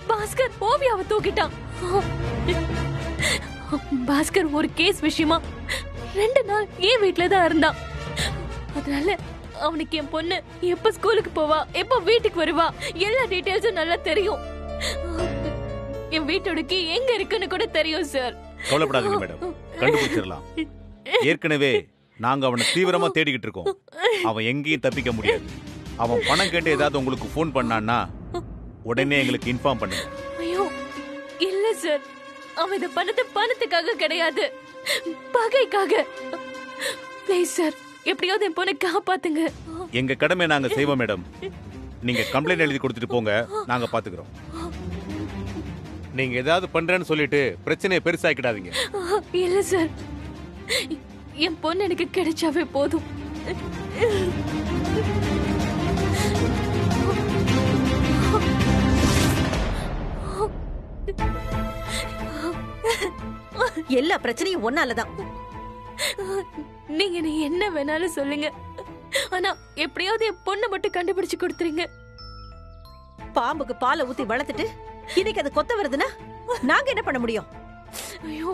பாஸ்கர் ஓவியாவை தூக்கிட்டான் பாஸ்கர் ஒரு கேஸ் விஷயமா ரெண்டு நாள் என் வீட்ல தான் இருந்தான் அதனால அவனுக்கு என் பொண்ணு எப்ப ஸ்கூலுக்கு போவா எப்ப வீட்டுக்கு வருவா எல்லா டீடைல்ஸும் நல்லா தெரியும் என் வீட்டோட கீ எங்க இருக்குன்னு கூட தெரியும் சார் கவலைப்படாதீங்க மேடம் கண்டுபிடிச்சிடலாம் ஏற்கனவே நாங்க அவனை தீவிரமா தேடிக்கிட்டு இருக்கோம் அவன் எங்கேயும் தப்பிக்க முடியாது அவன் பணம் கேட்டு ஏதாவது உங்களுக்கு ஃபோன் பண்ணான்னா உடனே எங்களுக்கு இன்ஃபார்ம் பண்ணுங்க ஐயோ இல்ல சார் அவன் இத பண்ணது பணத்துக்காக கிடையாது பகைக்காக ப்ளீஸ் சார் எப்படியாவது என் பொண்ணை காப்பாத்துங்க எங்க கடமை நாங்க செய்வோம் மேடம் நீங்க கம்ப்ளைண்ட் எழுதி கொடுத்துட்டு போங்க நாங்க பாத்துக்கிறோம் நீங்க ஏதாவது பண்றேன்னு சொல்லிட்டு பிரச்சனையை பெருசாக்கிடாதீங்க இல்ல சார் என் பொண்ணு எனக்கு கிடைச்சாவே போதும் எல்லா பிரச்சனையும் ஒன்னாலதான் நீங்க நீ என்ன வேணாலும் சொல்லுங்க ஆனா எப்படியாவது என் பொண்ணை மட்டும் கண்டுபிடிச்சு கொடுத்துருங்க பாம்புக்கு பாலை ஊத்தி வளர்த்துட்டு இன்னைக்கு அது கொத்த வருதுன்னா நாங்க என்ன பண்ண முடியும் ஐயோ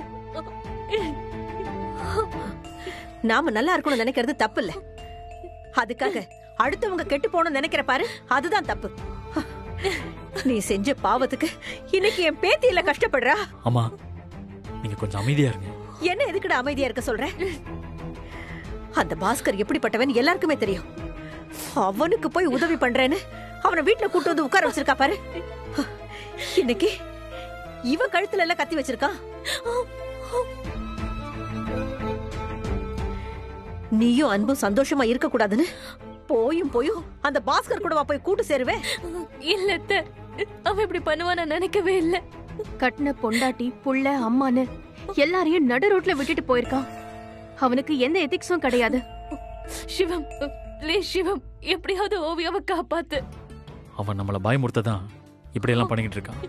நாம நல்லா இருக்கணும்னு நினைக்கிறது தப்பு இல்ல அதுக்காக அடுத்தவங்க கெட்டு போகணும்னு நினைக்கிற பாரு அதுதான் தப்பு நீ செஞ்ச பாவத்துக்கு இன்னைக்கு என் பேத்தியில கஷ்டப்படுறா அம்மா நீங்க கொஞ்சம் அமைதியா இருங்க என்ன எதுக்குடா அமைதியா இருக்க சொல்ற அந்த பாஸ்கர் எப்படிப்பட்டவன் எல்லாருக்குமே தெரியும் அவனுக்கு போய் உதவி பண்றேன்னு அவனை வீட்டுல கூட்டு வந்து உட்கார வச்சிருக்கா பாரு இன்னைக்கு இவ கழுத்துல எல்லாம் கத்தி வச்சிருக்கான் நீயும் அன்பும் சந்தோஷமா இருக்க கூடாதுன்னு போயும் போயும் அந்த பாஸ்கர் கூடவா போய் கூட்டு சேருவேன் இல்ல அத்தை. அவன் இப்படி பண்ணுவான்னு நான் நினைக்கவே இல்ல கட்டின பொண்டாட்டி புள்ள அம்மான்னு எல்லாரையும் நடு ரோட்ல விட்டுட்டு போயிருக்கான் அவனுக்கு எந்த எதிக்ஸும் கிடையாது சிவம் ப்ளீஸ் சிவம் எப்படியாவது ஓவியாவை காப்பாத்து அவன் நம்மளை பயமுறுத்த தான் இப்படியெல்லாம் பண்ணிக்கிட்டு இருக்கான்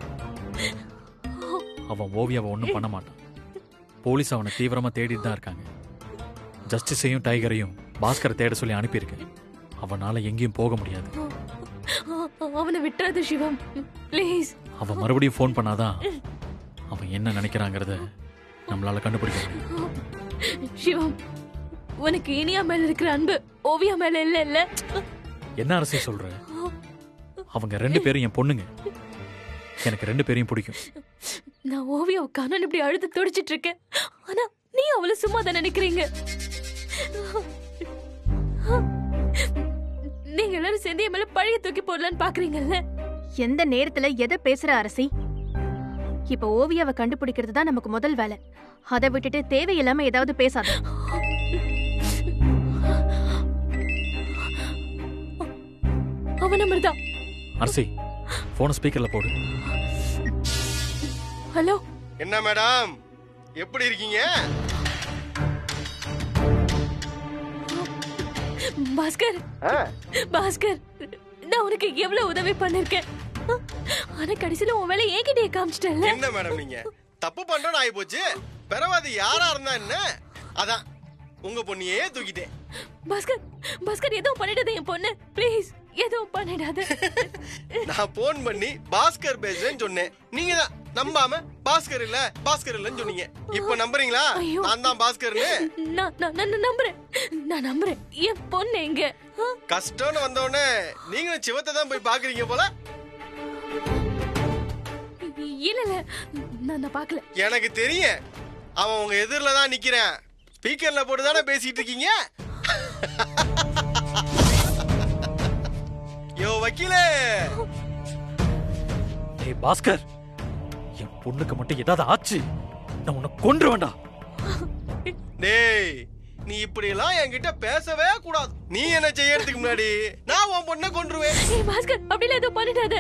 அவன் ஓவியாவை ஒன்றும் பண்ண மாட்டான் போலீஸ் அவனை தீவிரமா தேடிட்டு தான் இருக்காங்க ஜஸ்டிஸையும் டைகரையும் பாஸ்கரை தேட சொல்லி அனுப்பியிருக்கு அவனால எங்கேயும் போக முடியாது அவனை விட்டுறாது சிவம் ப்ளீஸ் அவன் மறுபடியும் ஃபோன் பண்ணாதான் அவன் என்ன நினைக்கிறாங்கிறத நம்மளால கண்டுபிடிக்க முடியும் சிவம் உனக்கு இனியா மேல இருக்கிற அன்பு ஓவியா மேல இல்ல இல்ல என்ன அரசே சொல்ற அவங்க ரெண்டு பேரும் என் பொண்ணுங்க எனக்கு ரெண்டு பேரையும் பிடிக்கும் நான் ஓவியாவை காணோன்னு இப்படி அழுது துடிச்சிட்டு இருக்கேன் ஆனா நீ அவளை சும்மா தான் நினைக்கிறீங்க நீங்க எல்லாரும் சேர்ந்து என் மேல பழைய தூக்கி போடலான்னு பாக்குறீங்கல்ல எந்த நேரத்துல எதை பேசுற அரசி இப்ப ஓவியாவை கண்டுபிடிக்கிறது தான் நமக்கு முதல் வேலை அதை விட்டுட்டு தேவையில்லாம ஏதாவது பேசாத அவன் நம்பர் தான் அரசி போனை ஸ்பீக்கர்ல போடு ஹலோ என்ன மேடம் எப்படி இருக்கீங்க பாஸ்கர் பாஸ்கர் நான் உனக்கு எவ்வளவு உதவி பண்ணிருக்கேன் ஆனா கடைசியில உன் வேலை என்கிட்டயே காமிச்சிட்டல என்ன மேடம் நீங்க தப்பு பண்றோம்னு ஆகி போச்சு பிறவாது யாரா இருந்தா என்ன அதான் உங்க பொண்ணியே தூக்கிட்டேன் பாஸ்கர் பாஸ்கர் எதுவும் பண்ணிடாத என் பொண்ணு ப்ளீஸ் எதுவும் பண்ணிடாத நான் போன் பண்ணி பாஸ்கர் பேசுறேன்னு சொன்னேன் நீங்க தான் நம்பாம பாஸ்கர் இல்ல பாஸ்கர் இல்லன்னு சொன்னீங்க இப்ப நம்புறீங்களா ஐயோ. நான் தான் பாஸ்கர்னு நான் நான் நான் நம்புறேன் நான் நம்புறேன் என் பொண்ணு எங்க ஆ? கஷ்டம்னு வந்த உடனே நீங்களும் சிவத்தை தான் போய் பாக்குறீங்க போல இல்ல இல்ல நான் நான் பார்க்கல எனக்கு தெரியும் அவன் உங்க எதிரில தான் நிக்கிறேன் ஸ்பீக்கர்ல போட்டு தானே பேசிட்டு இருக்கீங்க யோ வக்கீலே ஏய் பாஸ்கர் என் பொண்ணுக்கு மட்டும் ஏதாவது ஆச்சு நான் உன்னை கொன்று வேண்டாம் டேய் நீ இப்படி எல்லாம் என்கிட்ட பேசவே கூடாது நீ என்ன செய்யறதுக்கு முன்னாடி நான் உன் பொண்ணை கொன்றுவேன் ஏய் பாஸ்கர் அப்படிலாம் எதுவும் பண்ணிடாத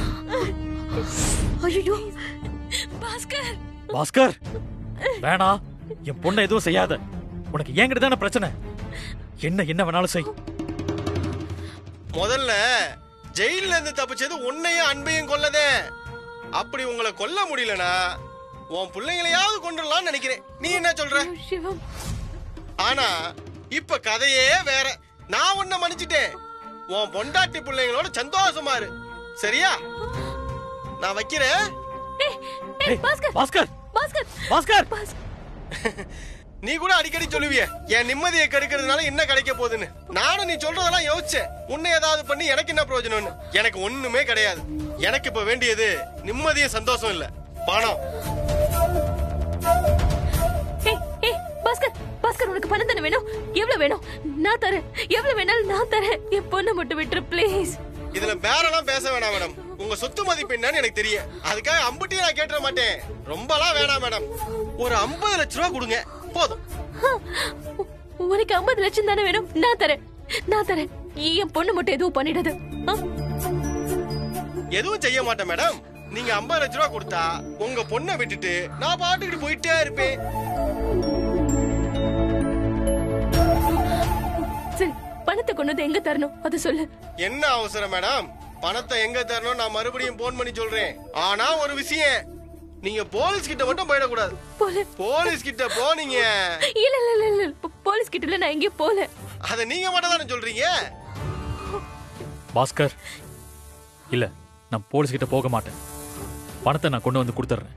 ஐயோ பாஸ்கர் பாஸ்கர் வேணாம் என் பொண்ணை எதுவும் செய்யாத உனக்கு என்கிட்ட தானே பிரச்சனை என்ன என்ன வேணாலும் செய் முதல்ல ஜெயில இருந்து தப்பிச்சது உன்னையும் அன்பையும் கொல்லதே அப்படி உங்களை கொல்ல முடியலனா உன் பிள்ளைங்களையாவது கொண்டுடலாம்னு நினைக்கிறேன் நீ என்ன சொல்ற ஐயோ, சிவம் ஆனா இப்ப கதையே வேற நான் உன்னை மன்னிச்சிட்டேன் உன் பொண்டாட்டி பிள்ளைங்களோட சந்தோஷமா இரு சரியா நான் வைக்கிறேன் ஏய், ஏய், பாஸ்கர் பாஸ்கர் பாஸ்கர் பாஸ்கர் பாஸ்கர் நீ கூட அடிக்கடி சொல்லுவிய என் நிம்மதியை கெடுக்கிறதுனால என்ன கிடைக்க போகுதுன்னு நானும் நீ சொல்றதெல்லாம் யோசிச்சேன் உன்னை ஏதாவது பண்ணி எனக்கு என்ன பிரயோஜனம்னு எனக்கு ஒண்ணுமே கிடையாது எனக்கு இப்ப வேண்டியது நிம்மதியும் சந்தோஷம் இல்ல பணம் ஏய் ஏய் பாஸ்கர் பாஸ்கர் உனக்கு பணம் தானே வேணும் எவ்வளவு வேணும் நான் தரேன் எவ்வளவு வேணாலும் நான் தரேன் என் பொண்ணை மட்டும் விட்டுரு ப்ளீஸ் இதுல பேரெல்லாம் பேச வேணாம் மேடம் உங்க சொத்து மதிப்பு என்னன்னு எனக்கு தெரியும் அதுக்காக அம்புட்டியும் நான் கேட்டுற மாட்டேன் ரொம்பலாம் வேணாம் மேடம் ஒரு ஐம்பது லட்ச ரூபா கொடுங்க போதும் உனக்கு ஐம்பது லட்சம் தானே வேணும் நான் தரேன் நான் தரேன் என் பொண்ணு மட்டும் எதுவும் பண்ணிடாது ஆ? எதுவும் செய்ய மாட்டேன் மேடம் நீங்க ஐம்பது லட்ச ரூபா கொடுத்தா உங்க பொண்ணை விட்டுட்டு நான் பாட்டுக்கிட்டு போயிட்டே இருப்பேன் சரி பணத்தை கொண்டு வந்து எங்க தரணும் அதை சொல்லு என்ன அவசரம் மேடம் பணத்தை எங்க தரணும் நான் மறுபடியும் போன் பண்ணி சொல்றேன் ஆனா ஒரு விஷயம் நீங்க போலீஸ் கிட்ட மட்டும் போயிடக்கூடாது போல போலீஸ் கிட்ட போனீங்க இல்ல இல்ல இல்ல இல்ல போ- போலீஸ் கிட்ட இல்ல நான் எங்கேயும் போல அத நீங்க மட்டும் தானே சொல்றீங்க பாஸ்கர் இல்ல நான் போலீஸ் கிட்ட போக மாட்டேன் பணத்தை நான் கொண்டு வந்து கொடுத்துட்றேன்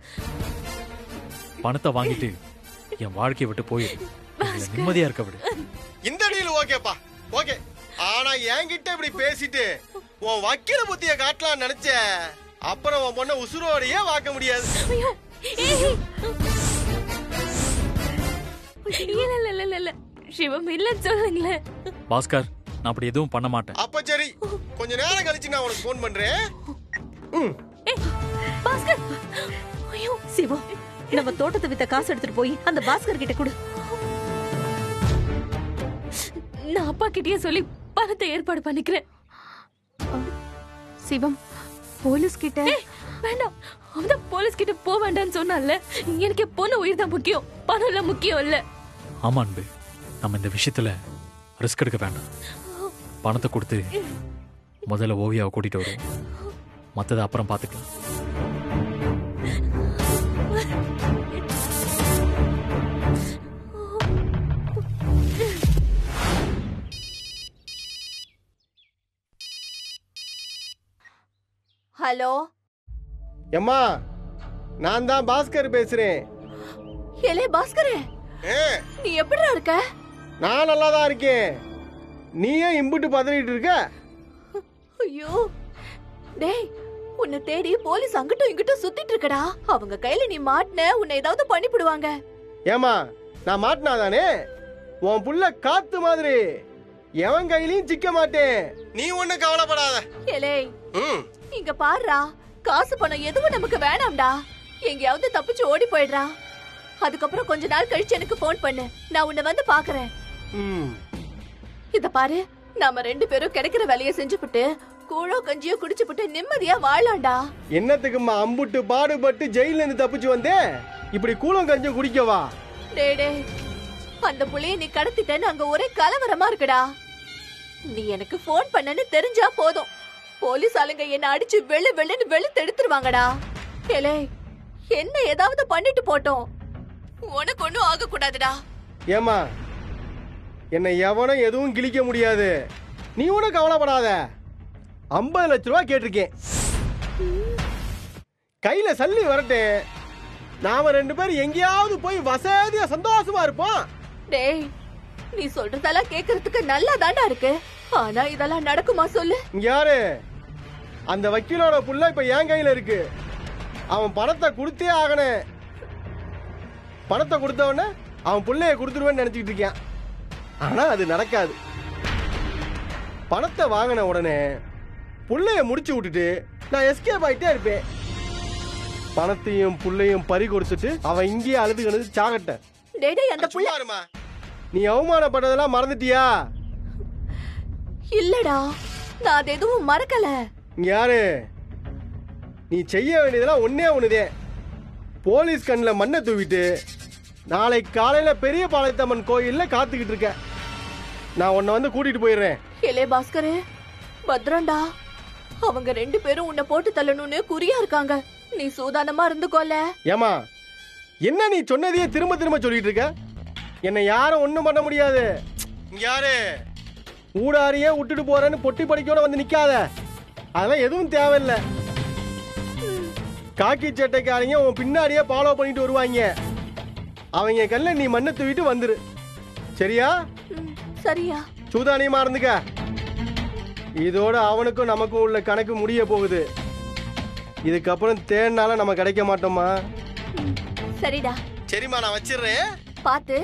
பணத்தை வாங்கிட்டு என் வாழ்க்கையை விட்டு போயிடு எங்களை நிம்மதியா இருக்க விடு இந்த டீல் ஓகேப்பா ஓகே ஆனா என்கிட்ட இப்படி பேசிட்டு உன் வக்கீல புத்திய காட்டலாம்னு நினைச்ச அப்புறம் உன் பொண்ணை உசுரோடையே வாக்க முடியாது ஐயோ ஏய். இல்ல இல்ல இல்ல இல்ல இல்ல சிவம் இல்லன்னு சொல்லுங்களேன் பாஸ்கர் நான் அப்படி எதுவும் பண்ண மாட்டேன் அப்ப சரி கொஞ்ச நேரம் கழிச்சு நான் உனக்கு போன் பண்றேன் ம் ஏய், பாஸ்கர் ஐயோ சிவம் நம்ம தோட்டத்தை வித்த காசு எடுத்துட்டு போய் அந்த பாஸ்கர் கிட்ட கொடு நான் அப்பா கிட்டயே சொல்லி பணத்தை ஏற்பாடு பண்ணிக்கிறேன் சிவம் போலீஸ் கிட்ட ஏய், வேண்டாம் அவன் போலீஸ் கிட்ட போக வேண்டாம்னு சொன்னான்ல எனக்கு என் பொண்ணு உயிர் தான் முக்கியம் பணம் எல்லாம் முக்கியம் இல்ல ஆமா அன்பு நம்ம இந்த விஷயத்துல ரிஸ்க் எடுக்க வேண்டாம் பணத்தை கொடுத்து முதல்ல ஓவியாவை கூட்டிட்டு வருவோம் மத்ததை அப்புறம் பார்த்துக்கலாம் ஹலோ எம்மா நான் தான் பாஸ்கர் பேசுறேன் ஏலே பாஸ்கரே ஏ நீ எப்படிடா இருக்க நான் நல்லா தான் இருக்கேன் நீயே இம்புட்டு பதறிட்டு இருக்க ஐயோ டேய் உன்னை தேடி போலீஸ் அங்கிட்டும் இங்கிட்டும் சுத்திட்டு இருக்கடா அவங்க கையில நீ மாட்டின உன்னை ஏதாவது பண்ணிவிடுவாங்க ஏமா நான் மாட்டினாதானே உன் புள்ள காத்து மாதிரி எவன் கையிலயும் சிக்க மாட்டேன் நீ ஒண்ணு கவலைப்படாத ஏலே ம் இங்க பாருடா காசு பணம் எதுவும் நமக்கு வேணாம்டா எங்கேயாவது தப்பிச்சு ஓடி போயிடுறா அதுக்கப்புறம் கொஞ்ச நாள் கழிச்சு எனக்கு ஃபோன் பண்ணு நான் உன்னை வந்து பாக்குறேன் ம் இத பாரு நாம ரெண்டு பேரும் கிடைக்கிற வேலைய செஞ்சுபிட்டு கூழோ கஞ்சியோ குடிச்சுப்புட்டு நிம்மதியா வாழலாம்டா என்னத்துக்கும்மா அம்புட்டு பாடுபட்டு ஜெயில இருந்து தப்பிச்சு வந்தேன் இப்படி கூலம் கஞ்சும் குடிக்கவா டேய் டேய் அந்த புள்ளைய நீ கடத்திட்டேன்னு அங்க ஒரே கலவரமா இருக்குடா நீ எனக்கு ஃபோன் பண்ணன்னு தெரிஞ்சா போதும் போலீஸ் ஆளுங்க என்ன அடிச்சு வெள்ளு வெள்ளுன்னு வெளுத்து எடுத்துருவாங்கடா ஏலே என்ன ஏதாவது பண்ணிட்டு போட்டோம் உனக்கு ஒண்ணும் ஆக கூடாதுடா ஏமா என்னை எவனும் எதுவும் கிழிக்க முடியாது நீ ஒன்றும் கவலைப்படாத ஐம்பது லட்ச ரூபா கேட்டிருக்கேன் கையில சல்லி வரட்டேன் நாம ரெண்டு பேரும் எங்கேயாவது போய் வசதியா சந்தோஷமா இருப்போம் டேய் நீ சொல்றதெல்லாம் கேக்குறதுக்கு நல்லா தாண்டா இருக்கு ஆனா இதெல்லாம் நடக்குமா சொல்லு இங்க யாரு அந்த வக்கீலோட புள்ள இப்ப என் கையில இருக்கு அவன் பணத்தை கொடுத்தே ஆகணும் பணத்தை கொடுத்தவொடனே அவன் புள்ளைய கொடுத்துருவேன்னு நினைச்சிட்டு இருக்கான் ஆனா அது நடக்காது பணத்தை வாங்கின உடனே புள்ளைய முடிச்சு விட்டுட்டு நான் எஸ்கேப் ஆயிட்டே இருப்பேன் பணத்தையும் புள்ளையும் பறி கொடுத்துட்டு அவன் இங்கேயே அழுது கழுது சாகட்ட டேய் டேய் அந்த புள்ள நீ அவமானப்பட்டதெல்லாம் மறந்துட்டியா இல்லடா நான் அது எதுவும் மறக்கல இங்க யாரு நீ செய்ய வேண்டியதெல்லாம் ஒன்னே ஒண்ணுதே போலீஸ் கண்ணில் மண்ணை தூவிட்டு நாளைக்கு காலையில பெரிய பாளையத்தம்மன் கோயில்ல காத்துக்கிட்டு இருக்க நான் உன்னை வந்து கூட்டிட்டு போயிடுறேன் ஏலே பாஸ்கரே பத்ரண்டா அவங்க ரெண்டு பேரும் உன்னை போட்டு தள்ளணும்னு குறியா இருக்காங்க நீ சூதானமா இருந்துக்கோல ஏமா என்ன நீ சொன்னதையே திரும்ப திரும்ப சொல்லிட்டு இருக்க என்னை யாரும் ஒண்ணும் பண்ண முடியாது இங்க யாரு ஊடாரியே விட்டுட்டு போறேன்னு பொட்டி படிக்கோட வந்து நிக்காத அதெல்லாம் எதுவும் தேவையில்லை காக்கி சட்டைக்காரங்க உன் பின்னாடியே ஃபாலோ பண்ணிட்டு வருவாங்க அவங்க கண்ணில் நீ மண்ணை தூவிட்டு வந்துரு சரியா ம், சரியா சூதானியமா இருந்துக்க இதோட அவனுக்கும் நமக்கும் உள்ள கணக்கு முடிய போகுது இதுக்கப்புறம் தேடினாலும் நம்ம கிடைக்க மாட்டோமா ம், சரிடா சரிம்மா நான் வச்சிடுறேன் பாத்து